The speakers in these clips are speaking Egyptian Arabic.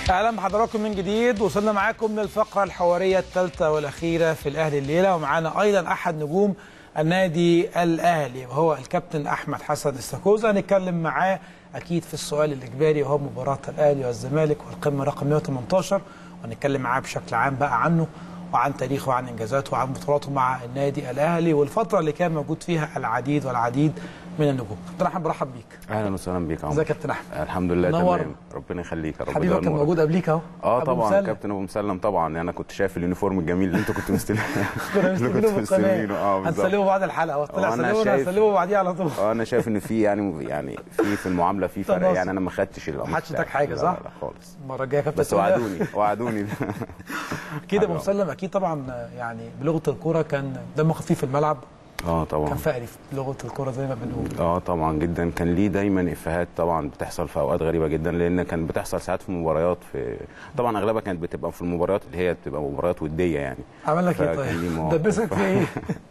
اهلا بحضراتكم من جديد وصلنا معاكم للفقره الحواريه الثالثه والاخيره في الاهلي الليله ومعانا ايضا احد نجوم النادي الاهلي وهو الكابتن احمد حسن استاكوزا هنتكلم معاه اكيد في السؤال الاجباري وهو مباراه الاهلي والزمالك والقمه رقم 118 وهنتكلم معاه بشكل عام بقى عنه وعن تاريخه وعن انجازاته وعن بطولاته مع النادي الاهلي والفتره اللي كان موجود فيها العديد والعديد من النجوم كابتن احمد برحب بيك اهلا وسهلا بيك يا عمر ازيك يا كابتن احمد الحمد لله نور. تمام ربنا يخليك يا رب حبيبك دايما كان نورك. موجود قبليك اهو اه أبو طبعا مسلم. كابتن ابو مسلم طبعا انا كنت شايف اليونيفورم الجميل اللي انت كنت مستلمه كنا اللي كنت مستنيينه في مستنيينه القناه اه بالظبط هنسلمه بعد الحلقه طلع وأنا سلمه شايف- هنسلمه بعديها على طول اه انا شايف ان في يعني يعني في في المعامله في فرق تناصر. يعني انا ما خدتش القميص محدش اداك بتاعي. حاجة، لا، صح؟ لا خالص المره الجايه يا كابتن بس تقول لي- وعدوني وعدوني اكيد ابو حاجة. مسلم اكيد طبعا يعني بلغه الكوره كان دمه خفيف في الملعب اه كان طبعا فقري في لغه الكوره زي ما بنقول اه طبعا جدا كان ليه دايما افيهات طبعا بتحصل في اوقات غريبه جدا لان كان بتحصل ساعات في مباريات في طبعا اغلبها كانت بتبقى في المباريات اللي هي بتبقى مباريات وديه يعني عمل لك ايه فكان ليه طيب؟ مواقف. دبسك في ايه؟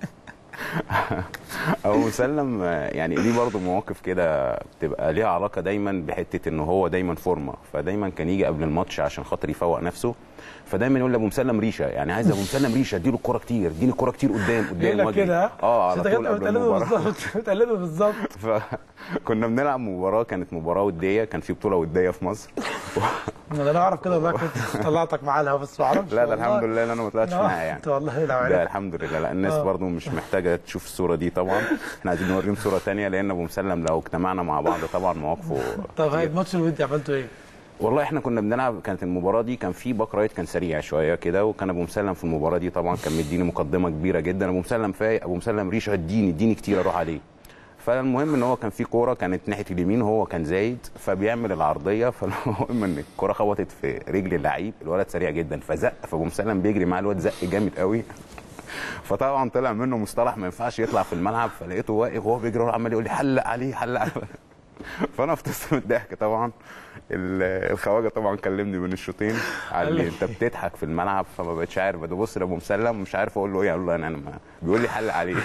ابو مسلم آه، يعني ليه برضه مواقف كده بتبقى ليها علاقه دايما بحته ان هو دايما فورمه فدايما كان يجي قبل الماتش عشان خاطر يفوق نفسه فدايما يقول لابو مسلم ريشه يعني عايز ابو مسلم ريشه اديله الكوره كتير اديني الكوره كتير قدام قدام يقول لك واجري. كده اه على عشان طول انت قبل بتقلبه المباراه بالظبط بتقلبه بالظبط فكنا بنلعب مباراه كانت مباراه وديه كان في بطوله وديه في مصر انا لا اعرف كده والله كنت طلعتك معاه الهوا بس ما اعرفش لا ده والله. الحمد لله ان انا ما طلعتش لا، معاها يعني انت والله لو لا عرفت الحمد لله لا الناس آه. برضو مش محتاجه تشوف الصوره دي طبعا احنا عايزين نوريهم صوره تانية لان ابو مسلم لو اجتمعنا مع بعض طبعا مواقفه طب هاي الماتش الودي عملتوا ايه؟ والله احنا كنا بنلعب كانت المباراه دي كان في باك رايت كان سريع شويه كده وكان ابو مسلم في المباراه دي طبعا كان مديني مقدمه كبيره جدا ابو مسلم فايق ابو مسلم ريشه اديني اديني كتير اروح عليه فالمهم ان هو كان في كوره كانت ناحيه اليمين وهو كان زايد فبيعمل العرضيه فالمهم ان الكوره خبطت في رجل اللعيب الولد سريع جدا فزق فابو مسلم بيجري معاه الواد زق جامد قوي فطبعا طلع منه مصطلح ما ينفعش يطلع في الملعب فلقيته واقف وهو بيجري وهو عمال يقول لي حلق عليه حلق عليه فانا افتصت من الضحك طبعا ال- الخواجه طبعا كلمني من الشوطين قال لي انت بتضحك في الملعب فما بقتش عارف ببص لابو مسلم مش عارف اقول له ايه اقول له انا أنا ما بيقول لي حلق عليه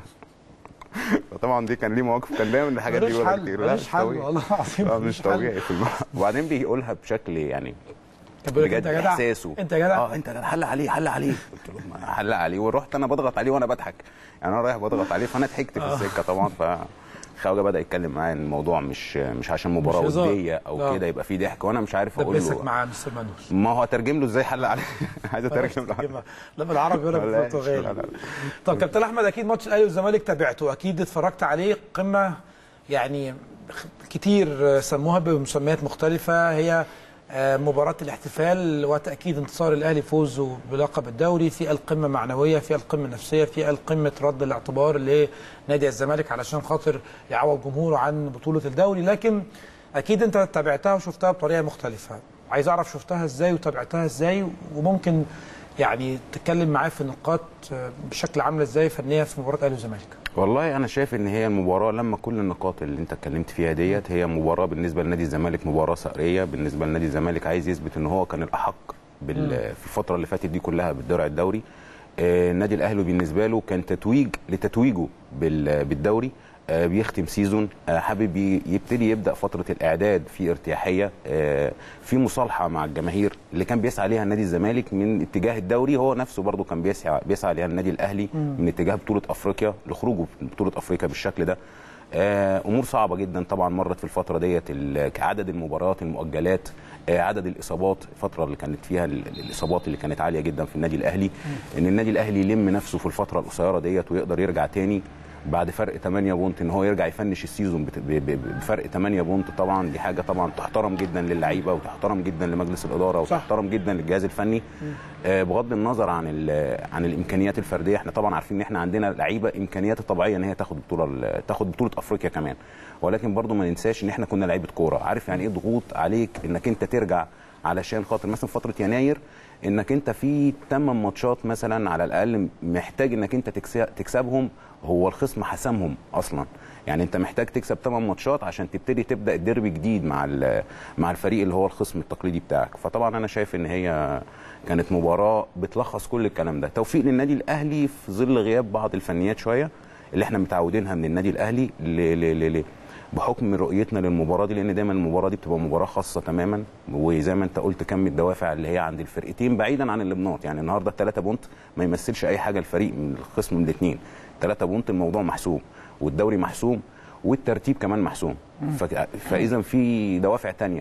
فطبعا دي كان ليه مواقف كان دايما الحاجات دي ملوش بيقولها حل كتير لا ملوش مش حل طبيعي والله العظيم اه ملوش مش حل. طبيعي في الملعب وبعدين بيقولها بشكل يعني كان بيقول لك بجد انت يا جدع احساسه انت يا جدع اه انت حل عليه حل عليه قلت له ما حل عليه ورحت انا بضغط عليه وانا بضحك يعني انا رايح بضغط عليه فانا ضحكت في السكه طبعا ف الخواجه بدا يتكلم معايا ان الموضوع مش مش عشان مباراه مش هزار. وديه او لا. كده يبقى في ضحك وانا مش عارف اقول دبسك له معاه مستر منوش ما هو اترجم له ازاي حل عليه عايز اترجم له لا بالعربي ولا لا، لا، بالبرتغالي لا، لا. طب كابتن احمد اكيد ماتش الاهلي والزمالك تابعته اكيد اتفرجت عليه قمه يعني خ- كتير سموها بمسميات مختلفه هي آه، مباراة الاحتفال وتأكيد انتصار الأهلي فوزه بلقب الدوري في القمة معنوية في القمة نفسية في القمة رد الاعتبار لنادي الزمالك علشان خاطر يعوض جمهوره عن بطولة الدوري لكن أكيد أنت تابعتها وشفتها بطريقة مختلفة عايز أعرف شفتها إزاي وتابعتها إزاي وممكن يعني تتكلم معاه في نقاط آه، بشكل عاملة إزاي فنية في مباراة الأهلي والزمالك والله انا شايف ان هي المباراه لما كل النقاط اللي انت اتكلمت فيها ديت هي مباراه بالنسبه لنادي الزمالك مباراه ثأريه بالنسبه لنادي الزمالك عايز يثبت ان هو كان الاحق بال... في الفتره اللي فاتت دي كلها بالدرع الدوري آه، النادي الاهلي بالنسبه له كان تتويج لتتويجه بال... بالدوري آه، بيختم سيزون آه، حابب ي- يبتدي يبدا فتره الاعداد في ارتياحيه آه، في مصالحه مع الجماهير اللي كان بيسعى ليها نادي الزمالك من اتجاه الدوري هو نفسه برضه كان بيسعى بيسعى ليها النادي الاهلي من اتجاه بطوله افريقيا لخروجه من بطوله افريقيا بالشكل ده آه، امور صعبه جدا طبعا مرت في الفتره ديت ال- كعدد المباريات المؤجلات آه، عدد الاصابات الفتره اللي كانت فيها ال- ال- الاصابات اللي كانت عاليه جدا في النادي الاهلي ان النادي الاهلي يلم نفسه في الفتره القصيره ديت ويقدر يرجع تاني بعد فرق 8 بونت ان هو يرجع يفنش السيزون بت- ب- ب- بفرق 8 بونت طبعا دي حاجه طبعا تحترم جدا للعيبه وتحترم جدا لمجلس الاداره وتحترم جدا للجهاز الفني آه، بغض النظر عن ال- عن الامكانيات الفرديه احنا طبعا عارفين ان احنا عندنا لعيبه امكانيات طبيعيه ان هي تاخد بطوله ال- تاخد بطوله افريقيا كمان ولكن برضو ما ننساش ان احنا كنا لعيبه كوره عارف يعني ايه ضغوط عليك انك انت ترجع علشان خاطر مثلا فتره يناير انك انت في 8 ماتشات مثلا على الاقل محتاج انك انت تكس- تكسبهم هو الخصم حسمهم اصلا يعني انت محتاج تكسب 8 ماتشات عشان تبتدي تبدا الديربي جديد مع ال- مع الفريق اللي هو الخصم التقليدي بتاعك فطبعا انا شايف ان هي كانت مباراه بتلخص كل الكلام ده توفيق للنادي الاهلي في ظل غياب بعض الفنيات شويه اللي احنا متعودينها من النادي الاهلي ل... ل... ل... ل... بحكم رؤيتنا للمباراه دي لان دايما المباراه دي بتبقى مباراه خاصه تماما وزي ما انت قلت كم الدوافع اللي هي عند الفرقتين بعيدا عن اللبنات يعني النهارده 3 بونت ما يمثلش اي حاجه الفريق من الخصم من الاثنين 3 بونت الموضوع محسوم والدوري محسوم والترتيب كمان محسوم ف- فاذا في دوافع تانية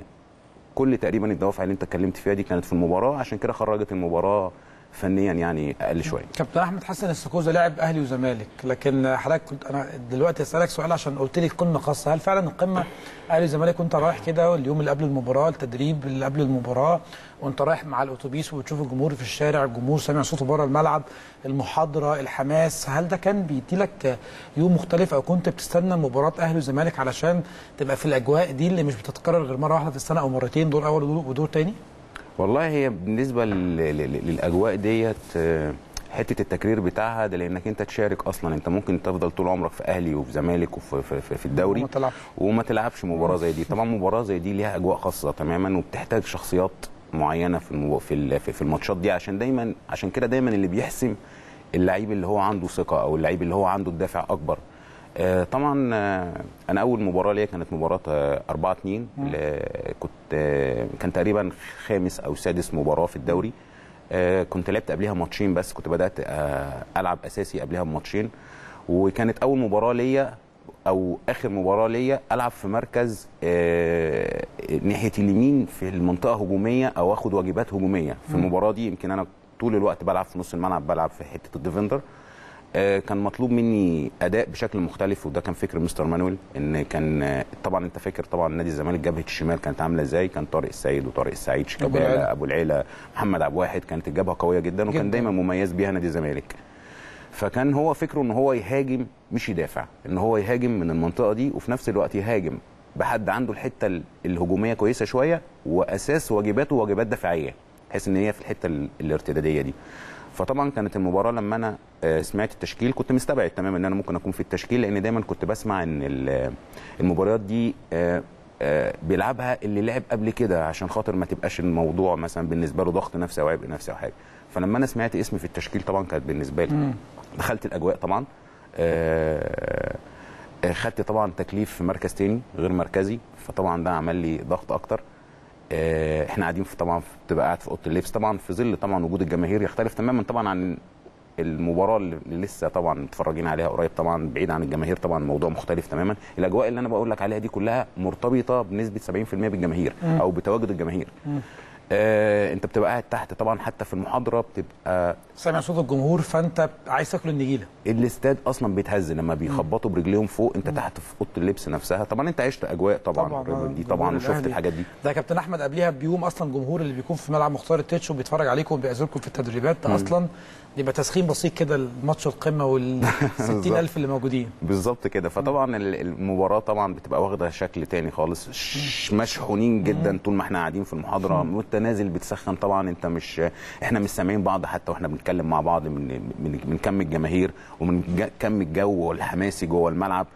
كل تقريبا الدوافع اللي انت اتكلمت فيها دي كانت في المباراه عشان كده خرجت المباراه فنيا يعني اقل شويه كابتن احمد حسن السكوزه لاعب اهلي وزمالك لكن حضرتك كنت انا دلوقتي اسالك سؤال عشان قلت لي قمه خاصه هل فعلا القمه اهلي وزمالك وانت رايح كده اليوم اللي قبل المباراه التدريب اللي قبل المباراه وانت رايح مع الاتوبيس وبتشوف الجمهور في الشارع الجمهور سامع صوته بره الملعب المحاضره الحماس هل ده كان بيدي لك يوم مختلف او كنت بتستنى مباراه اهلي وزمالك علشان تبقى في الاجواء دي اللي مش بتتكرر غير مره واحده في السنه او مرتين دور اول ودور ودور تاني والله هي بالنسبه لل- لل- للاجواء ديت آه، حته التكرير بتاعها ده لانك انت تشارك اصلا انت ممكن تفضل طول عمرك في اهلي وفي زمالك وفي في, في, في الدوري وما تلعبش. وما تلعبش مباراه زي دي طبعا مباراه زي دي ليها اجواء خاصه تماما وبتحتاج شخصيات معينه في المو... في ال- في في الماتشات دي عشان دايما عشان كده دايما اللي بيحسم اللعيب اللي هو عنده ثقه او اللعيب اللي هو عنده الدافع اكبر آه، طبعا آه، انا اول مباراه ليا كانت مباراه 4 2 كنت آه، كان تقريبا خامس او سادس مباراه في الدوري آه، كنت لعبت قبلها ماتشين بس كنت بدات آه، العب اساسي قبلها بماتشين وكانت اول مباراه ليا او اخر مباراه ليا العب في مركز آه، ناحيه اليمين في المنطقه هجوميه او اخد واجبات هجوميه في المباراه دي يمكن انا طول الوقت بلعب في نص الملعب بلعب في حته الديفندر آه، كان مطلوب مني اداء بشكل مختلف وده كان فكر مستر مانويل ان كان آه، طبعا انت فاكر طبعا نادي الزمالك جبهه الشمال كانت عامله ازاي كان طارق السيد وطارق السعيد أبو شيكابالا العيلة. ابو العيله محمد عبد الواحد كانت الجبهه قويه جدا وكان جداً. دايما مميز بيها نادي الزمالك فكان هو فكره ان هو يهاجم مش يدافع ان هو يهاجم من المنطقه دي وفي نفس الوقت يهاجم بحد عنده الحته ال- الهجوميه كويسه شويه واساس واجباته واجبات دفاعيه بحيث ان هي في الحته ال- الارتداديه دي فطبعا كانت المباراه لما انا آه، سمعت التشكيل كنت مستبعد تماما ان انا ممكن اكون في التشكيل لان دايما كنت بسمع ان ال- المباريات دي آه، آه، بيلعبها اللي لعب قبل كده عشان خاطر ما تبقاش الموضوع مثلا بالنسبه له ضغط نفسي او عبء نفسي او حاجه فلما انا سمعت اسمي في التشكيل طبعا كانت بالنسبه لي دخلت الاجواء طبعا آه، آه، خدت طبعا تكليف في مركز تاني غير مركزي فطبعا ده عمل لي ضغط اكتر آه، احنا قاعدين في طبعا في- بتبقى قاعد في اوضه اللبس طبعا في ظل طبعا وجود الجماهير يختلف تماما طبعا عن المباراه اللي اللي لسه طبعا متفرجين عليها قريب طبعا بعيد عن الجماهير طبعا الموضوع مختلف تماما الاجواء اللي انا بقول لك عليها دي كلها مرتبطه بنسبه 70% بالجماهير او بتواجد الجماهير آه انت بتبقى قاعد تحت طبعا حتى في المحاضره بتبقى سامع صوت الجمهور فانت عايز تاكل النجيله الاستاد اصلا بيتهز لما بيخبطوا برجليهم فوق انت تحت في اوضه اللبس نفسها طبعا انت عشت اجواء طبعا, طبعاً، طبعا آه، دي جمهور طبعا وشفت الأهلي. الحاجات دي ده يا كابتن احمد قبليها بيوم اصلا جمهور اللي بيكون في ملعب مختار التتش وبيتفرج عليكم وبيعزلكم في التدريبات ده اصلا بيبقى تسخين بسيط كده الماتش القمه وال 60000 اللي موجودين بالظبط كده فطبعا ال- المباراه طبعا بتبقى واخده شكل تاني خالص ش- مشحونين جدا طول ما احنا قاعدين في المحاضره وانت نازل بتسخن طبعا انت مش احنا مش سامعين بعض حتى واحنا بنتكلم مع بعض من من, من كم الجماهير ومن ج- كم الجو الحماسي جوه الملعب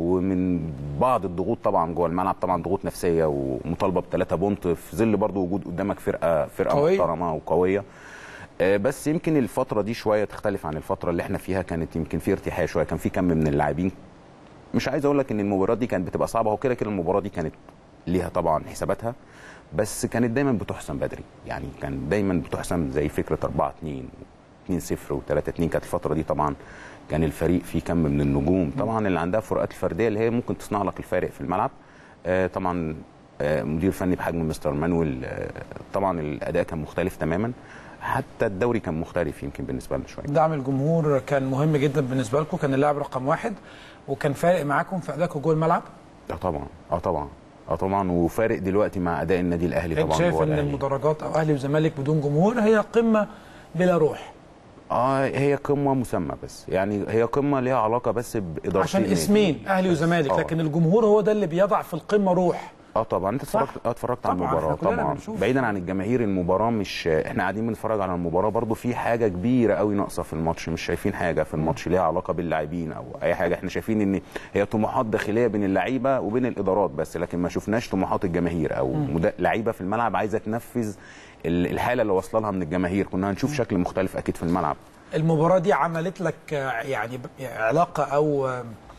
ومن بعض الضغوط طبعا جوه الملعب طبعا ضغوط نفسيه ومطالبه بثلاثه بونت في ظل برضو وجود قدامك فرقه فرقه قوية. محترمه وقويه آه، بس يمكن الفترة دي شوية تختلف عن الفترة اللي احنا فيها كانت يمكن في ارتياحية شوية كان في كم من اللاعبين مش عايز اقول لك ان المباراه دي كانت بتبقى صعبه هو كده كده المباراه دي كانت ليها طبعا حساباتها بس كانت دايما بتحسم بدري يعني كان دايما بتحسم زي فكره 4 2 2 0 و3 2 كانت الفتره دي طبعا كان الفريق فيه كم من النجوم طبعا اللي عندها فروقات الفرديه اللي هي ممكن تصنع لك الفارق في الملعب آه طبعا آه مدير فني بحجم مستر مانويل آه طبعا الاداء كان مختلف تماما حتى الدوري كان مختلف يمكن بالنسبه لنا شويه دعم الجمهور كان مهم جدا بالنسبه لكم كان اللاعب رقم واحد وكان فارق معاكم في ادائكم جوه الملعب اه طبعا اه طبعا اه طبعا وفارق دلوقتي مع اداء النادي الاهلي انت طبعا شايف جوه ان الأهلي. المدرجات او اهلي وزمالك بدون جمهور هي قمه بلا روح اه هي قمه مسمى بس يعني هي قمه ليها علاقه بس باداره عشان النادي. اسمين اهلي بس. وزمالك آه. لكن الجمهور هو ده اللي بيضع في القمه روح اه طبعا انت اتفرجت اه اتفرجت على طبعاً، المباراه إحنا كلنا طبعا بنشوف. بعيدا عن الجماهير المباراه مش احنا قاعدين بنتفرج على المباراه برضو في حاجه كبيره قوي ناقصه في الماتش مش شايفين حاجه في الماتش ليها علاقه باللاعبين او اي حاجه احنا شايفين ان هي طموحات داخليه بين اللعيبه وبين الادارات بس لكن ما شفناش طموحات الجماهير او مد- لعيبه في الملعب عايزه تنفذ ال- الحاله اللي واصله لها من الجماهير كنا هنشوف شكل مختلف اكيد في الملعب المباراه دي عملت لك آه، يعني ب- علاقه او آه،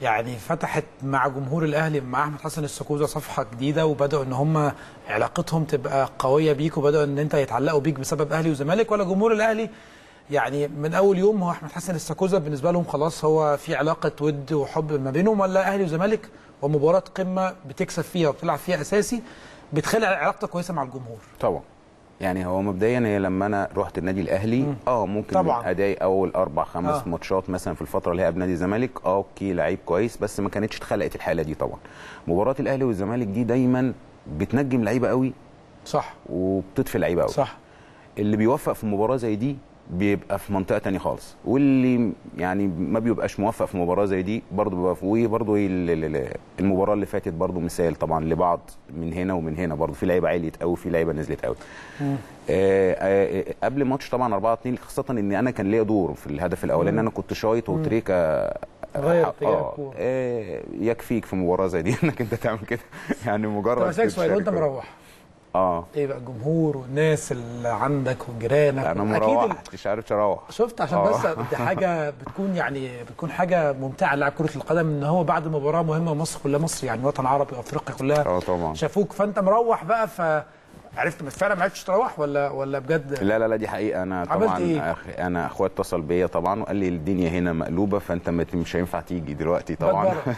يعني فتحت مع جمهور الاهلي مع احمد حسن السكوزه صفحه جديده وبداوا ان هم علاقتهم تبقى قويه بيك وبداوا ان انت يتعلقوا بيك بسبب اهلي وزمالك ولا جمهور الاهلي يعني من اول يوم هو احمد حسن السكوزه بالنسبه لهم خلاص هو في علاقه ود وحب ما بينهم ولا اهلي وزمالك ومباراه قمه بتكسب فيها وبتلعب فيها اساسي بتخلي علاقتك كويسه مع الجمهور طبعا يعني هو مبدئيا هي لما انا رحت النادي الاهلي اه ممكن طبعاً. من ادائي اول اربع خمس آه. آه. ماتشات مثلا في الفتره اللي هي قبل نادي الزمالك اه اوكي لعيب كويس بس ما كانتش اتخلقت الحاله دي طبعا مباراه الاهلي والزمالك دي دايما بتنجم لعيبه قوي صح وبتطفي لعيبه قوي صح اللي بيوفق في مباراه زي دي بيبقى في منطقه تانية خالص واللي يعني ما بيبقاش موفق في مباراه زي دي برضه بيبقى في وبرضه ال- ال- ال- المباراه اللي فاتت برضه مثال طبعا لبعض من هنا ومن هنا برضه في لعيبه عليت قوي في لعيبه نزلت قوي آه آه قبل ماتش طبعا 4 2 خاصه ان انا كان ليا دور في الهدف الاولاني انا كنت شايط وتريكا غير آه اتجاه آه الكورة. آه يكفيك في مباراه زي دي انك انت تعمل كده يعني طب مجرد اسالك سؤال وانت تشارك. مروح اه ايه بقى الجمهور والناس اللي عندك وجيرانك انا أكيد ال- مروح مش عارف اروح شفت عشان آه. بس دي حاجه بتكون يعني بتكون حاجه ممتعه للاعب كره القدم ان هو بعد مباراه مهمه مصر كلها مصر يعني وطن عربي وافريقيا كلها اه طبعا شافوك فانت مروح بقى فعرفت بس فعلا ما عرفتش تروح ولا ولا بجد لا لا لا دي حقيقه انا عملت طبعا إيه؟ أخ... انا اخويا اتصل بيا طبعا وقال لي الدنيا هنا مقلوبه فانت ما- مش هينفع تيجي دلوقتي طبعا بره.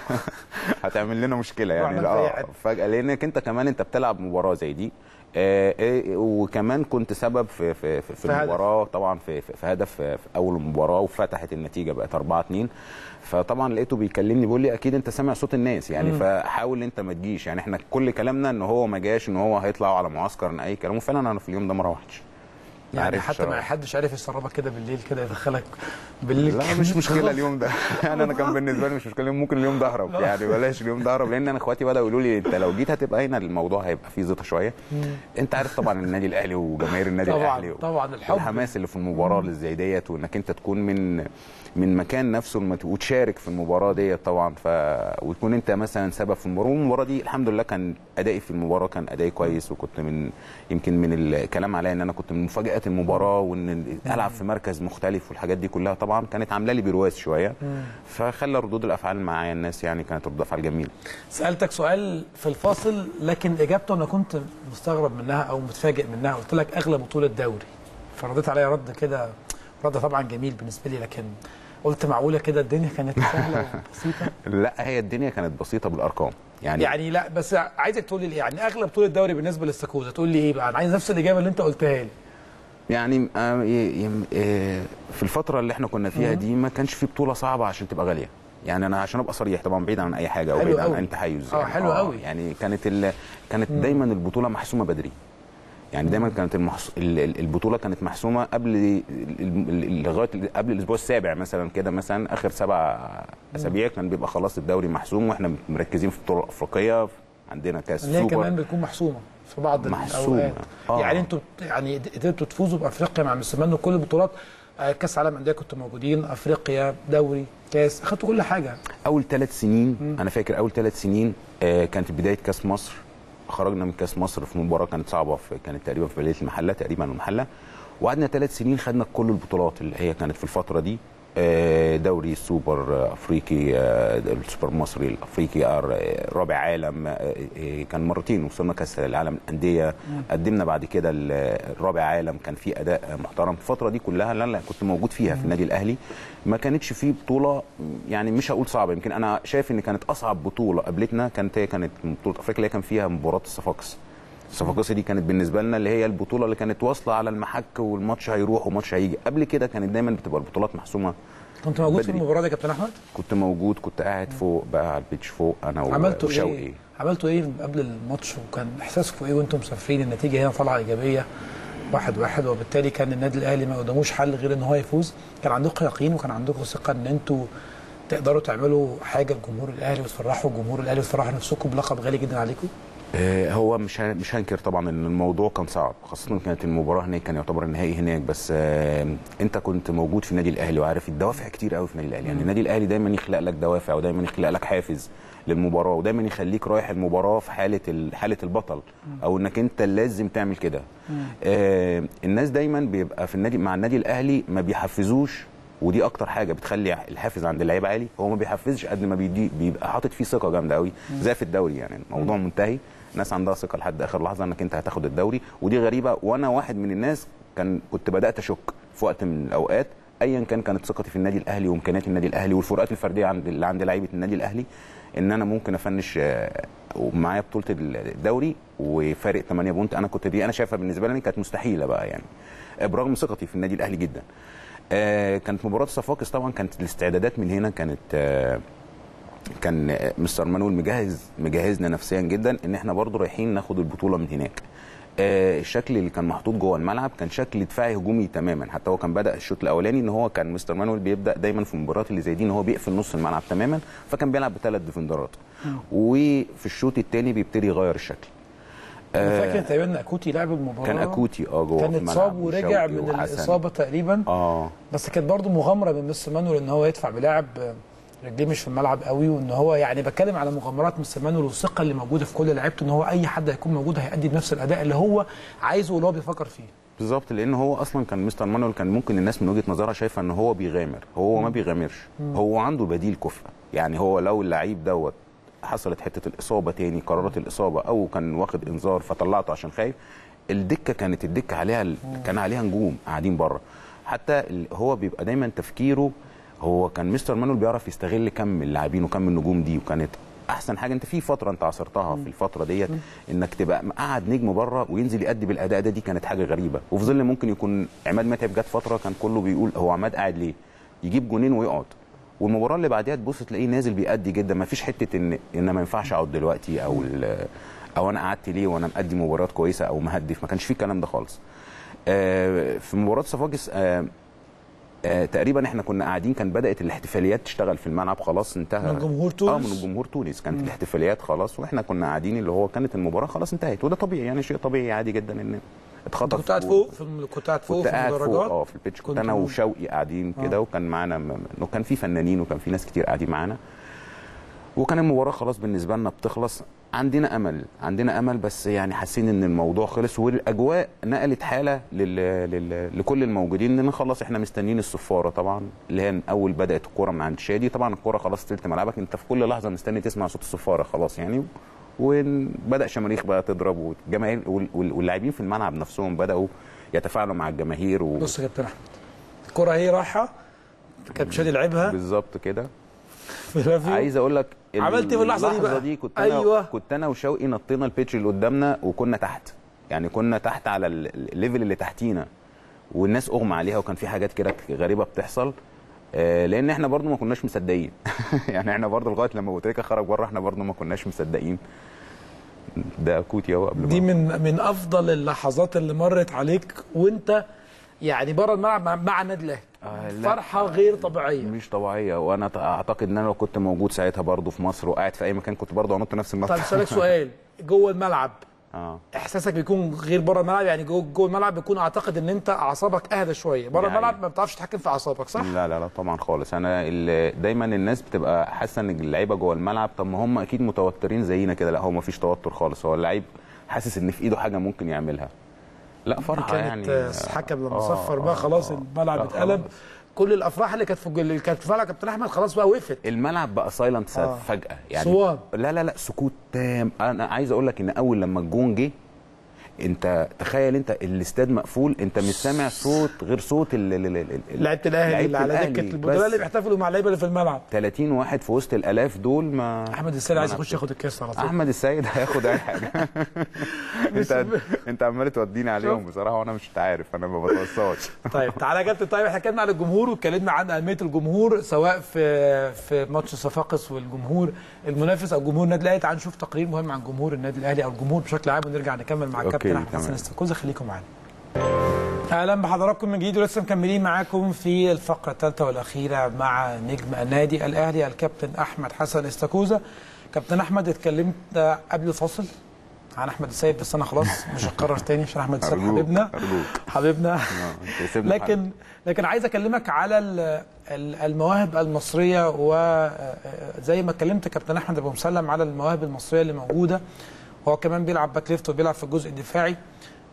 هتعمل لنا مشكله يعني وعملت إيه اه يعني؟ فجاه لانك انت كمان انت بتلعب مباراه زي دي آه إيه، وكمان كنت سبب في في في, في في هدف. المباراه طبعا في, في, في هدف في في اول المباراه وفتحت النتيجه بقت 4 2 فطبعا لقيته بيكلمني بيقول لي اكيد انت سامع صوت الناس يعني فحاول انت ما تجيش يعني احنا كل كلامنا ان هو ما جاش ان هو هيطلع على معسكر ان اي كلام وفعلا انا في اليوم ده ما روحتش ما يعني عرفتش حتى ما أروح. حدش عارف يسربك كده بالليل كده يدخلك بالليل لا مش مشكله اليوم ده يعني انا كان بالنسبه لي مش مشكله ممكن اليوم ده اهرب يعني بلاش اليوم ده اهرب لان انا اخواتي بداوا يقولوا لي انت لو جيت هتبقى هنا الموضوع هيبقى فيه زيطه شويه انت عارف طبعا النادي الاهلي وجماهير النادي طبعاً، الاهلي و- طبعاً، الحب. والحماس اللي في المباراه اللي زي ديت وانك انت تكون من من مكان نفسه المت- وتشارك في المباراه ديت طبعا ف وتكون انت مثلا سبب في المباراه والمباراه دي الحمد لله كان ادائي في المباراه كان ادائي كويس وكنت من يمكن من الكلام عليا ان انا كنت من مفاجات المباراه وان العب في مركز مختلف والحاجات دي كلها طبعا كانت عامله لي برواز شويه فخلى ردود الافعال معايا الناس يعني كانت ردود افعال جميله سالتك سؤال في الفاصل لكن اجابته انا كنت مستغرب منها او متفاجئ منها قلت لك اغلى بطوله دوري فرديت عليا رد كده رد طبعا جميل بالنسبه لي لكن قلت معقوله كده الدنيا كانت سهله وبسيطه لا هي الدنيا كانت بسيطه بالارقام يعني, يعني لا بس عايزك تقول لي يعني اغلى بطوله دوري بالنسبه للسكوزه تقول لي ايه بقى انا عايز نفس الاجابه اللي انت قلتها لي يعني آه، ي- يم- آه، في الفتره اللي احنا كنا فيها دي ما كانش في بطوله صعبه عشان تبقى غاليه يعني انا عشان ابقى صريح طبعا بعيد عن اي حاجه او حلو بعيد عن قوي. اي تحيز آه، يعني حلو قوي. يعني كانت ال... كانت دايما البطوله محسومه بدري يعني دايما كانت المحس... ال- ال- البطوله كانت محسومه قبل ال- ال- لغايه قبل الاسبوع السابع مثلا كده مثلا اخر سبع اسابيع كان بيبقى خلاص الدوري محسوم واحنا مركزين في البطوله الافريقيه عندنا كاس اللي هي سوبر كمان بتكون محسومه في بعض محسومة. الاوقات آه. يعني انتوا يعني قدرتوا تفوزوا بافريقيا مع موسيماني وكل البطولات آه، كاس عالم انديه كنتوا موجودين افريقيا دوري كاس اخدتوا كل حاجه اول ثلاث سنين انا فاكر اول ثلاث سنين آه، كانت بدايه كاس مصر خرجنا من كاس مصر في مباراه كانت صعبه في كانت تقريبا في بلديه المحله تقريبا المحله وقعدنا ثلاث سنين خدنا كل البطولات اللي هي كانت في الفتره دي آه، دوري السوبر آه، افريقي آه، السوبر المصري الافريقي آه، رابع عالم آه، آه، كان مرتين وصلنا كاس العالم الانديه قدمنا بعد كده ال- الرابع عالم كان في اداء محترم الفتره دي كلها لا لا كنت موجود فيها في النادي الاهلي ما كانتش في بطوله يعني مش هقول صعبه يمكن انا شايف ان كانت اصعب بطوله قابلتنا كانت هي كانت بطوله افريقيا اللي هي كان فيها مباراه الصفاقس الصفاقسي دي كانت بالنسبه لنا اللي هي البطوله اللي كانت واصله على المحك والماتش هيروح وماتش هيجي قبل كده كانت دايما بتبقى البطولات محسومه كنت موجود في بدري. المباراه دي يا كابتن احمد كنت موجود كنت قاعد فوق بقى على البيتش فوق انا و- عملتوا وشوقي ايه عملتوا ايه قبل الماتش وكان احساسكم ايه وانتم مسافرين النتيجه هنا طالعه ايجابيه واحد واحد وبالتالي كان النادي الاهلي ما قداموش حل غير ان هو يفوز كان عندكم يقين وكان عندكم ثقه ان انتوا تقدروا تعملوا حاجه لجمهور الاهلي وتفرحوا جمهور الاهلي وتفرحوا نفسكم بلقب غالي جدا عليكم آه، هو مش ه- مش هنكر طبعا ان الموضوع كان صعب خاصه كانت المباراه هناك كان يعتبر النهائي هناك بس آه، انت كنت موجود في النادي الاهلي وعارف الدوافع كتير قوي في النادي الاهلي يعني النادي الاهلي دايما يخلق لك دوافع ودايما يخلق لك حافز للمباراه ودايما يخليك رايح المباراه في حاله ال- حاله البطل او انك انت لازم تعمل كده آه الناس دايما بيبقى في النادي مع النادي الاهلي ما بيحفزوش ودي اكتر حاجه بتخلي الحافز عند اللعيبه عالي هو ما بيحفزش قد ما بيدي بيبقى حاطط فيه ثقه جامده قوي زي في الدوري يعني الموضوع منتهي الناس عندها ثقه لحد اخر لحظه انك انت هتاخد الدوري ودي غريبه وانا واحد من الناس كان كنت بدات اشك في وقت من الاوقات ايا كان كانت ثقتي في النادي الاهلي وامكانيات النادي الاهلي والفروقات الفرديه عند اللي عند لعيبه النادي الاهلي ان انا ممكن افنش آه، ومعايا بطوله الدوري وفارق 8 بونت انا كنت دي انا شايفها بالنسبه لي كانت مستحيله بقى يعني آه، برغم ثقتي في النادي الاهلي جدا آه، كانت مباراه صفاقس طبعا كانت الاستعدادات من هنا كانت آه، كان آه، مستر مانويل مجهز مجهزنا نفسيا جدا ان احنا برضو رايحين ناخد البطوله من هناك آه، الشكل اللي كان محطوط جوه الملعب كان شكل دفاعي هجومي تماما حتى هو كان بدا الشوط الاولاني ان هو كان مستر مانويل بيبدا دايما في المباريات اللي زي دي ان هو بيقفل نص الملعب تماما فكان بيلعب بثلاث ديفندرات وفي الشوط الثاني بيبتدي يغير الشكل انا فاكر تقريبا ان اكوتي لعب المباراه كان اكوتي اه جوه كان في الملعب اتصاب ورجع وشوقي من وحسن. الاصابه تقريبا اه بس كانت برضو مغامره من مستر مانويل ان هو يدفع بلاعب رجليه مش في الملعب قوي وان هو يعني بتكلم على مغامرات مستر مانويل والثقه اللي موجوده في كل لعيبته ان هو اي حد هيكون موجود هيأدي بنفس الاداء اللي هو عايزه واللي هو بيفكر فيه بالظبط لان هو اصلا كان مستر مانويل كان ممكن الناس من وجهه نظرها شايفه ان هو بيغامر هو ما بيغامرش هو عنده بديل كفء يعني هو لو اللعيب دوت حصلت حته الاصابه تاني قرارات الاصابه او كان واخد انذار فطلعته عشان خايف الدكه كانت الدكه عليها كان عليها نجوم قاعدين بره حتى ال- هو بيبقى دايما تفكيره هو كان مستر مانويل بيعرف يستغل كم اللاعبين وكم النجوم دي وكانت احسن حاجه انت في فتره انت عاصرتها في الفتره ديت انك تبقى مقعد نجم بره وينزل يأدي بالاداء ده دي كانت حاجه غريبه وفي ظل ممكن يكون عماد متعب جت فتره كان كله بيقول هو عماد قاعد ليه يجيب جونين ويقعد والمباراه اللي بعديها تبص تلاقيه نازل بيأدي جدا ما فيش حته ان ان ما ينفعش اقعد دلوقتي او ال- او انا قعدت ليه وانا مأدي مباريات كويسه او مهدف ما كانش فيه الكلام ده خالص آه، في مباراه صفاقس آه، آه، تقريبا احنا كنا قاعدين كان بدات الاحتفاليات تشتغل في الملعب خلاص انتهى من جمهور اه تونس؟ من جمهور تونس كانت الاحتفاليات خلاص واحنا كنا قاعدين اللي هو كانت المباراه خلاص انتهت وده طبيعي يعني شيء طبيعي عادي جدا ان اتخطف كنت قاعد و- فوق في الم- كنت قاعد فوق كنت في قاعد فوق المدرجات اه في البيتش كنت كنت انا و- وشوقي قاعدين كده وكان معانا م- وكان في فنانين وكان في ناس كتير قاعدين معانا وكان المباراه خلاص بالنسبه لنا بتخلص عندنا امل عندنا امل بس يعني حاسين ان الموضوع خلص والاجواء نقلت حاله لل... لل... لكل الموجودين ان خلاص احنا مستنيين الصفاره طبعا اللي هي من اول بدات الكوره من عند شادي طبعا الكوره خلاص تلت ملعبك انت في كل لحظه مستني تسمع صوت الصفاره خلاص يعني وبدا شماريخ بقى تضرب والجماهير وال- وال- واللاعبين في الملعب نفسهم بداوا يتفاعلوا مع الجماهير و... بص يا كابتن احمد الكره هي رايحه كان شادي لعبها بالظبط كده في رافيو عايز اقول لك عملت إيه في اللحظة دي بقى؟ دي كنت انا أيوة. كنت انا وشوقي نطينا البيتش اللي قدامنا وكنا تحت يعني كنا تحت على ال- الليفل اللي تحتينا والناس اغمى عليها وكان في حاجات كده غريبه بتحصل آه، لان احنا برضو ما كناش مصدقين يعني احنا برضو لغايه لما ابو تريكه خرج بره احنا برضو ما كناش مصدقين ده كوتي اهو قبل دي ما من من افضل اللحظات اللي مرت عليك وانت يعني بره الملعب مع, مع النادي الاهلي آه، لا. فرحه غير طبيعيه مش طبيعيه وانا ت- اعتقد ان انا لو كنت موجود ساعتها برضو في مصر وقاعد في اي مكان كنت برضو هنط نفس النط طب اسالك سؤال جوه الملعب اه احساسك بيكون غير بره الملعب يعني جوه جوه الملعب بيكون اعتقد ان انت اعصابك اهدى شويه بره يعني- الملعب ما بتعرفش تتحكم في اعصابك صح لا لا لا طبعا خالص انا ال- دايما الناس بتبقى حاسه ان اللعيبه جوه الملعب طب ما هم اكيد متوترين زينا كده لا هو ما فيش توتر خالص هو اللعيب حاسس ان في ايده حاجه ممكن يعملها لا فرحه كانت يعني آه، الحكم لما آه، صفر بقى آه، خلاص آه. الملعب لا، اتقلب خلاص. كل الافراح اللي كانت في الج- اللي كانت في الملعب كابتن احمد خلاص بقى وقفت الملعب بقى سايلنت آه. فجاه يعني صوان. لا لا لا سكوت تام انا عايز اقول لك ان اول لما الجون جه انت تخيل انت الاستاد مقفول انت مش سامع صوت غير صوت ال- ال- ال- ال- لعيبه الاهلي اللي على الأهلي. دكه البدلاء بس اللي بيحتفلوا مع اللعيبه اللي في الملعب 30 واحد في وسط الالاف دول ما احمد السيد عايز يخش ياخد الكاس على طول احمد السيد هياخد اي حاجه انت انت عمال توديني عليهم بصراحه وانا مش عارف انا ما بتوصاش طيب تعالى يا كابتن طيب احنا اتكلمنا عن الجمهور واتكلمنا عن اهميه الجمهور سواء في في ماتش صفاقس والجمهور المنافس او جمهور النادي الاهلي تعالوا نشوف تقرير مهم عن جمهور النادي الاهلي او الجمهور بشكل عام ونرجع نكمل مع الكابتن أوكي، احمد حسن تمام. استاكوزا خليكم معانا اهلا بحضراتكم من جديد ولسه مكملين معاكم في الفقره الثالثه والاخيره مع نجم النادي الاهلي الكابتن احمد حسن استاكوزا كابتن احمد اتكلمت قبل الفاصل عن احمد السيد بس انا خلاص مش هكرر تاني عشان احمد السيد أرجوك، حبيبنا أرجوك. حبيبنا آه، انت سيبنا لكن لكن عايز اكلمك على ال- ال- المواهب المصريه وزي ما اتكلمت كابتن احمد ابو مسلم على المواهب المصريه اللي موجوده هو كمان بيلعب باك ليفت وبيلعب في الجزء الدفاعي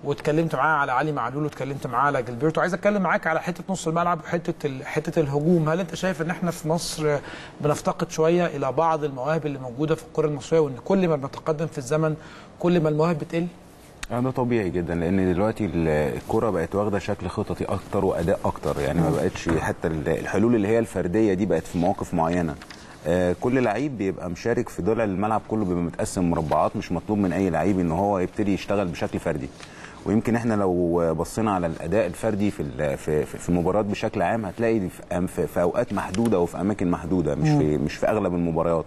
واتكلمت معاه على علي معلول واتكلمت معاه على جilberto عايز اتكلم معاك على حته نص الملعب وحته ال- حته الهجوم هل انت شايف ان احنا في مصر بنفتقد شويه الى بعض المواهب اللي موجوده في الكره المصريه وان كل ما بنتقدم في الزمن كل ما المواهب بتقل آه، ده طبيعي جدا لان دلوقتي ال- الكره بقت واخده شكل خططي اكتر واداء اكتر يعني ما بقتش حتى ال- الحلول اللي هي الفرديه دي بقت في مواقف معينه آه، كل لعيب بيبقى مشارك في ضلع الملعب كله بيبقى متقسم مربعات مش مطلوب من اي لعيب ان هو يبتدي يشتغل بشكل فردي ويمكن احنا لو بصينا على الاداء الفردي في ال- في في في المباريات بشكل عام هتلاقي في أم- في في اوقات محدوده وفي اماكن محدوده مش في مش في اغلب المباريات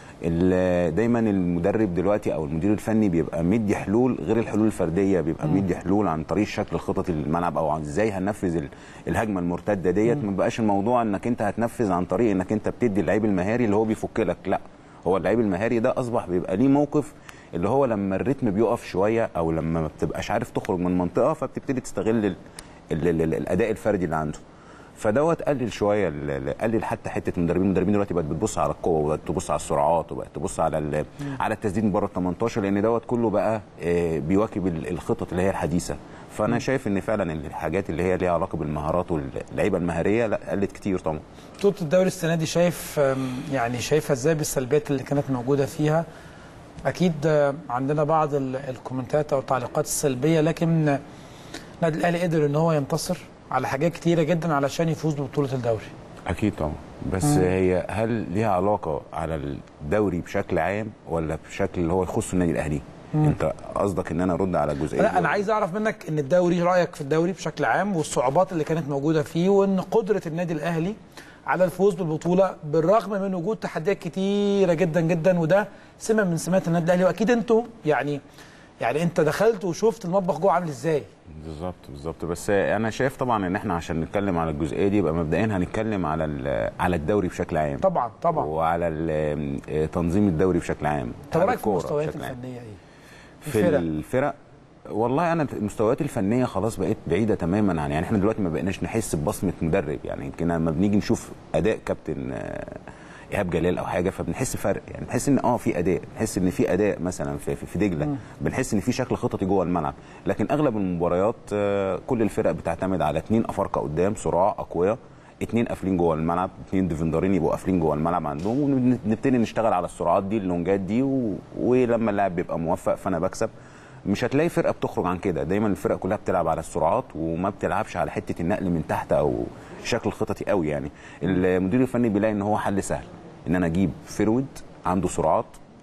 ال- دايما المدرب دلوقتي او المدير الفني بيبقى مدي حلول غير الحلول الفرديه بيبقى مدي حلول عن طريق الشكل الخططي للملعب او عن ازاي هننفذ ال- الهجمه المرتده ديت ما بقاش الموضوع انك انت هتنفذ عن طريق انك انت بتدي اللعيب المهاري اللي هو بيفك لك لا هو اللعيب المهاري ده اصبح بيبقى ليه موقف اللي هو لما الريتم بيقف شويه او لما ما بتبقاش عارف تخرج من منطقه فبتبتدي تستغل ال ال ال ال الاداء الفردي اللي عنده فدوت قلل شويه ال- ال- قلل حتى حته المدربين المدربين دلوقتي بقت بتبص على القوه وبقت تبص على السرعات وبقت تبص على ال- على التسديد من بره ال 18 لان دوت كله بقى آه، بيواكب ال- الخطط اللي هي الحديثه فانا شايف ان فعلا الحاجات اللي هي ليها علاقه بالمهارات واللعيبه المهاريه لا قلت كتير طبعا بطوله الدوري السنه دي شايف أم، يعني شايفها ازاي بالسلبيات اللي كانت موجوده فيها اكيد آه، عندنا بعض ال- الكومنتات او التعليقات السلبيه لكن آه، النادي الاهلي قدر ان هو ينتصر على حاجات كتيره جدا علشان يفوز ببطوله الدوري اكيد طبعا بس هي هل ليها علاقه على الدوري بشكل عام ولا بشكل اللي هو يخص النادي الاهلي انت قصدك ان انا ارد على الجزئيه لا دي انا عايز اعرف منك ان الدوري رايك في الدوري بشكل عام والصعوبات اللي كانت موجوده فيه وان قدره النادي الاهلي على الفوز بالبطوله بالرغم من وجود تحديات كتيره جدا جدا وده سمه من سمات النادي الاهلي واكيد انتوا يعني يعني انت دخلت وشفت المطبخ جوه عامل ازاي بالظبط بالظبط بس انا شايف طبعا ان احنا عشان نتكلم على الجزئيه دي يبقى مبدئيا هنتكلم على ال- على الدوري بشكل عام طبعا طبعا وعلى ال- تنظيم الدوري بشكل عام طب على رايك في الكورة المستويات بشكل عام. الفنيه ايه؟ في الفرق. الفرق والله انا المستويات الفنيه خلاص بقت بعيده تماما عن يعني احنا دلوقتي ما بقيناش نحس ببصمه مدرب يعني يمكن لما بنيجي نشوف اداء كابتن آه، ايهاب جلال او حاجه فبنحس فرق يعني بنحس ان اه في اداء بنحس ان في اداء مثلا في في, في دجله بنحس ان في شكل خططي جوه الملعب لكن اغلب المباريات آه، كل الفرق بتعتمد على اثنين افارقه قدام صراع اقوياء اتنين قافلين جوه الملعب اتنين ديفندرين يبقوا قافلين جوه الملعب عندهم ونبتدي نشتغل على السرعات دي اللونجات دي و... ولما اللاعب بيبقى موفق فانا بكسب مش هتلاقي فرقه بتخرج عن كده دايما الفرق كلها بتلعب على السرعات وما بتلعبش على حته النقل من تحت او شكل خططي قوي يعني المدير الفني بيلاقي ان هو حل سهل ان انا اجيب فيرود عنده سرعات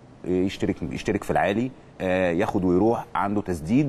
يشترك يشترك في العالي آه، ياخد ويروح عنده تسديد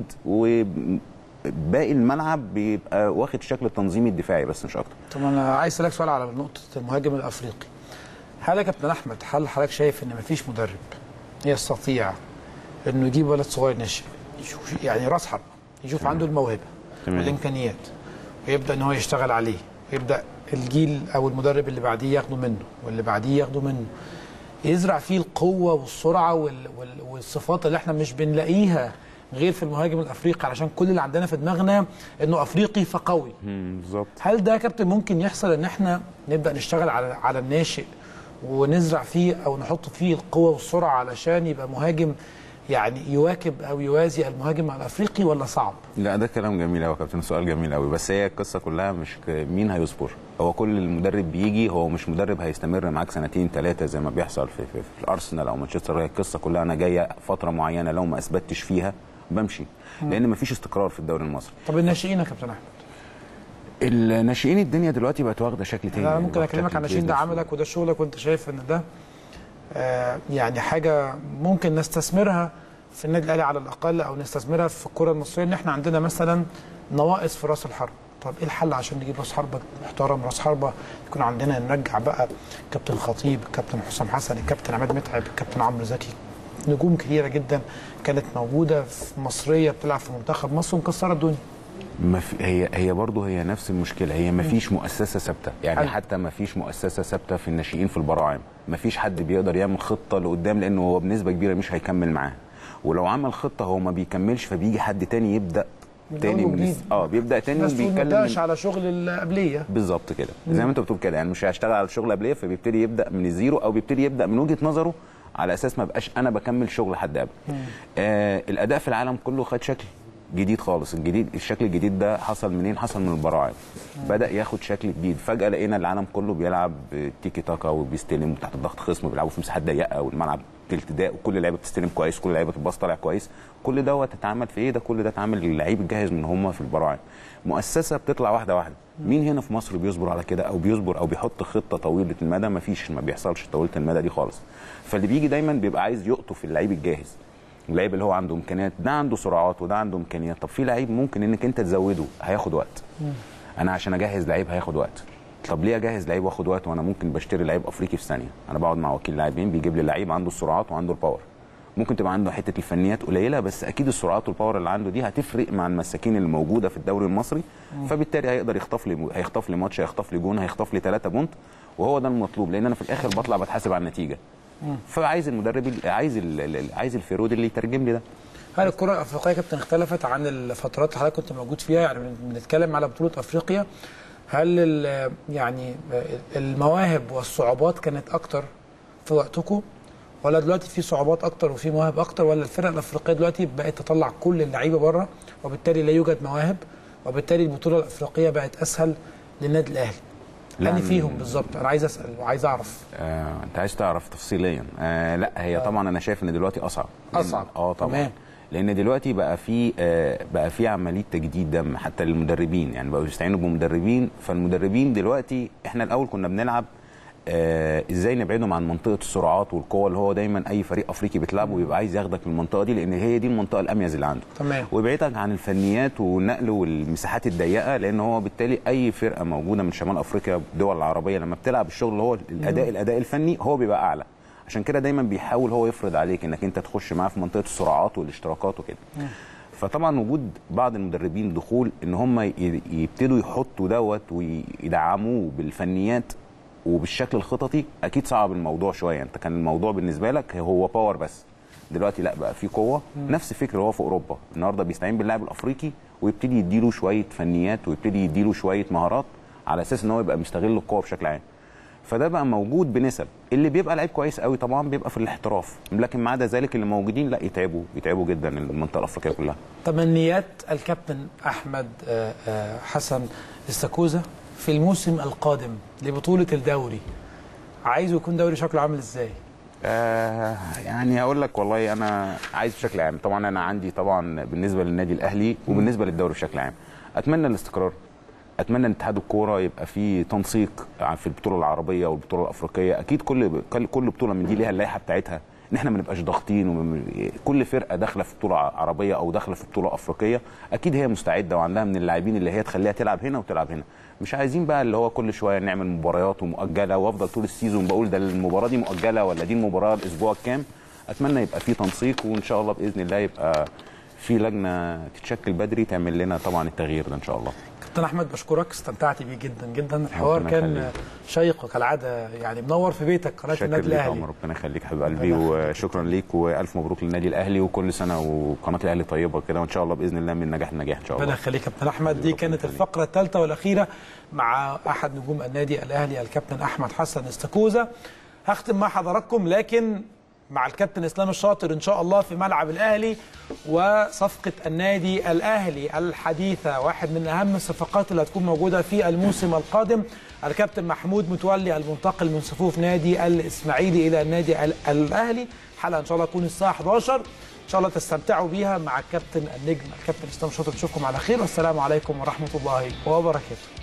وباقي الملعب بيبقى واخد شكل التنظيمي الدفاعي بس مش اكتر طب انا عايز اسالك سؤال على نقطه المهاجم الافريقي هل يا كابتن احمد هل حضرتك شايف ان مفيش مدرب يستطيع انه يجيب ولد صغير ناشئ يشوف يعني راس حربه يشوف عنده الموهبه تمام. والامكانيات ويبدا ان هو يشتغل عليه ويبدا الجيل او المدرب اللي بعديه ياخده منه واللي بعديه ياخده منه يزرع فيه القوه والسرعه وال... وال... والصفات اللي احنا مش بنلاقيها غير في المهاجم الافريقي علشان كل اللي عندنا في دماغنا انه افريقي فقوي بالظبط هل ده يا كابتن ممكن يحصل ان احنا نبدا نشتغل على على الناشئ ونزرع فيه او نحط فيه القوه والسرعه علشان يبقى مهاجم يعني يواكب او يوازي المهاجم الافريقي ولا صعب؟ لا ده كلام جميل قوي يا كابتن سؤال جميل قوي بس هي القصه كلها مش ك- مين هيصبر هو كل المدرب بيجي هو مش مدرب هيستمر معاك سنتين ثلاثه زي ما بيحصل في, في, في الارسنال او مانشستر هي القصه كلها انا جايه فتره معينه لو ما اثبتش فيها بمشي لان مفيش استقرار في الدوري المصري طب الناشئين يا كابتن احمد الناشئين الدنيا دلوقتي بقت واخده شكل تاني انا ممكن واخدة اكلمك شكل عن الناشئين ده business. عملك وده شغلك وانت شايف ان ده آه يعني حاجه ممكن نستثمرها في النادي الاهلي على الاقل او نستثمرها في الكره المصريه ان احنا عندنا مثلا نواقص في راس الحرب طب ايه الحل عشان نجيب راس حربه محترم راس حربه يكون عندنا نرجع بقى كابتن خطيب كابتن حسام حسن الكابتن عماد متعب الكابتن عمرو زكي نجوم كتيره جدا كانت موجوده في مصريه بتلعب في منتخب مصر ومكسره الدنيا ما في هي هي برضه هي نفس المشكله هي ما فيش مؤسسه ثابته يعني حلو. حتى ما فيش مؤسسه ثابته في الناشئين في البراعم ما فيش حد بيقدر يعمل خطه لقدام لانه هو بنسبه كبيره مش هيكمل معاه ولو عمل خطه هو ما بيكملش فبيجي حد تاني يبدا من تاني أول من وجديد. اه بيبدا تاني الناس تقول ما وبيتكلم اداش من على شغل القبليه بالظبط كده زي ما انت بتقول كده يعني مش هيشتغل على الشغل قبليه فبيبتدي يبدا من الزيرو او بيبتدي يبدا من وجهه نظره على اساس ما بقاش انا بكمل شغل حد قبل آه الاداء في العالم كله خد شكل جديد خالص الجديد الشكل الجديد ده حصل منين حصل من البراعم بدا ياخد شكل جديد فجاه لقينا العالم كله بيلعب تيكي تاكا وبيستلم تحت ضغط خصم وبيلعبوا في مساحات ضيقه والملعب التداء وكل اللعيبه بتستلم كويس كل اللعيبه الباص طالع كويس كل دوت اتعمل في ايه ده كل ده اتعمل للعيب الجاهز من هم في البراعم مؤسسه بتطلع واحده واحده مين هنا في مصر بيصبر على كده او بيصبر او بيحط خطه طويله المدى ما فيش ما بيحصلش طويله المدى دي خالص فاللي بيجي دايما بيبقى عايز يقطف اللعيب الجاهز اللعيب اللي هو عنده امكانيات ده عنده سرعات وده عنده امكانيات طب في لعيب ممكن انك انت تزوده هياخد وقت انا عشان اجهز لعيب هياخد وقت طب ليه اجهز لعيب واخد وقت وانا ممكن بشتري لعيب افريقي في ثانيه انا بقعد مع وكيل لاعبين بيجيب لي لعيب عنده السرعات وعنده الباور ممكن تبقى عنده حته الفنيات قليله بس اكيد السرعات والباور اللي عنده دي هتفرق مع المساكين اللي موجوده في الدوري المصري فبالتالي هيقدر يخطف لي هيخطف لي ماتش هيخطف لي جون هيخطف لي 3 بونت وهو ده المطلوب لان انا في الاخر بطلع بتحاسب على النتيجه فعايز المدرب عايز ال- عايز الفيرود اللي يترجم لي ده هل الكرة الأفريقية يا كابتن اختلفت عن الفترات اللي حضرتك كنت موجود فيها يعني بنتكلم على بطولة أفريقيا هل ال- يعني المواهب والصعوبات كانت أكتر في وقتكم ولا دلوقتي في صعوبات أكتر وفي مواهب أكتر ولا الفرق الأفريقية دلوقتي بقت تطلع كل اللعيبة بره وبالتالي لا يوجد مواهب وبالتالي البطولة الأفريقية بقت أسهل للنادي الأهلي لا، يعني م- فيهم بالظبط أنا عايز أسأل وعايز أعرف آه، انت عايز تعرف تفصيليا آه لا هي طبعا انا شايف ان دلوقتي اصعب لأن- أصعب. اه طبعا تمام. لان دلوقتي بقى في آه بقى في عمليه تجديد دم حتى للمدربين يعني بقوا يستعينوا بمدربين فالمدربين دلوقتي احنا الاول كنا بنلعب آه ازاي نبعدهم عن منطقه السرعات والقوه اللي هو دايما اي فريق افريقي بيتلعبه بيبقى عايز ياخدك من المنطقه دي لان هي دي المنطقه الاميز اللي عنده تمام. ويبعدك عن الفنيات والنقل والمساحات الضيقه لان هو بالتالي اي فرقه موجوده من شمال افريقيا الدول العربيه لما بتلعب الشغل اللي هو الاداء الاداء الفني هو بيبقى اعلى عشان كده دايما بيحاول هو يفرض عليك انك انت تخش معاه في منطقه السرعات والاشتراكات وكده فطبعا وجود بعض المدربين دخول ان هم ي- يبتدوا يحطوا دوت ويدعموه بالفنيات وبالشكل الخططي اكيد صعب الموضوع شويه انت كان الموضوع بالنسبه لك هو باور بس دلوقتي لا بقى في قوه نفس الفكره هو في اوروبا النهارده بيستعين باللاعب الافريقي ويبتدي يديله شويه فنيات ويبتدي يديله شويه مهارات على اساس ان هو يبقى مستغل القوه بشكل عام فده بقى موجود بنسب اللي بيبقى لعيب كويس قوي طبعا بيبقى في الاحتراف لكن ما عدا ذلك اللي موجودين لا يتعبوا يتعبوا جدا المنطقه الافريقيه كلها تمنيات الكابتن احمد آه، آه، حسن استاكوزا في الموسم القادم لبطوله الدوري عايزه يكون دوري شكله عامل ازاي آه يعني هقول لك والله انا عايز بشكل عام طبعا انا عندي طبعا بالنسبه للنادي الاهلي وبالنسبه للدوري بشكل عام اتمنى الاستقرار اتمنى ان اتحاد الكوره يبقى فيه تنسيق في البطوله العربيه والبطوله الافريقيه اكيد كل كل بطوله من دي ليها اللائحه بتاعتها ان احنا ما نبقاش ضاغطين وم- كل فرقه داخله في بطوله عربيه او داخله في بطوله افريقيه اكيد هي مستعده وعندها من اللاعبين اللي هي تخليها تلعب هنا وتلعب هنا مش عايزين بقى اللي هو كل شويه نعمل مباريات ومؤجله وافضل طول السيزون بقول ده المباراه دي مؤجله ولا دي المباراه الاسبوع الكام اتمنى يبقى في تنسيق وان شاء الله باذن الله يبقى في لجنه تتشكل بدري تعمل لنا طبعا التغيير ده ان شاء الله كابتن احمد بشكرك استمتعت بيه جدا جدا الحوار ربنا كان يخليك. شيق كالعاده يعني منور في بيتك قناه شكرا النادي ليك يا الاهلي عمر ربنا يخليك حبيب قلبي ربنا وشكرا ليك والف مبروك للنادي الاهلي وكل سنه وقناه الاهلي طيبه كده وان شاء الله باذن الله من نجاح لنجاح ان شاء ربنا الله يخليك يا كابتن احمد دي ربنا كانت يخليك. الفقره الثالثه والاخيره مع احد نجوم النادي الاهلي الكابتن احمد حسن استاكوزا هختم مع حضراتكم لكن مع الكابتن اسلام الشاطر ان شاء الله في ملعب الاهلي وصفقه النادي الاهلي الحديثه واحد من اهم الصفقات اللي هتكون موجوده في الموسم القادم الكابتن محمود متولي المنتقل من صفوف نادي الاسماعيلي الى النادي ال- الاهلي حلقه ان شاء الله تكون الساعه 11 ان شاء الله تستمتعوا بيها مع الكابتن النجم الكابتن اسلام الشاطر نشوفكم على خير والسلام عليكم ورحمه الله وبركاته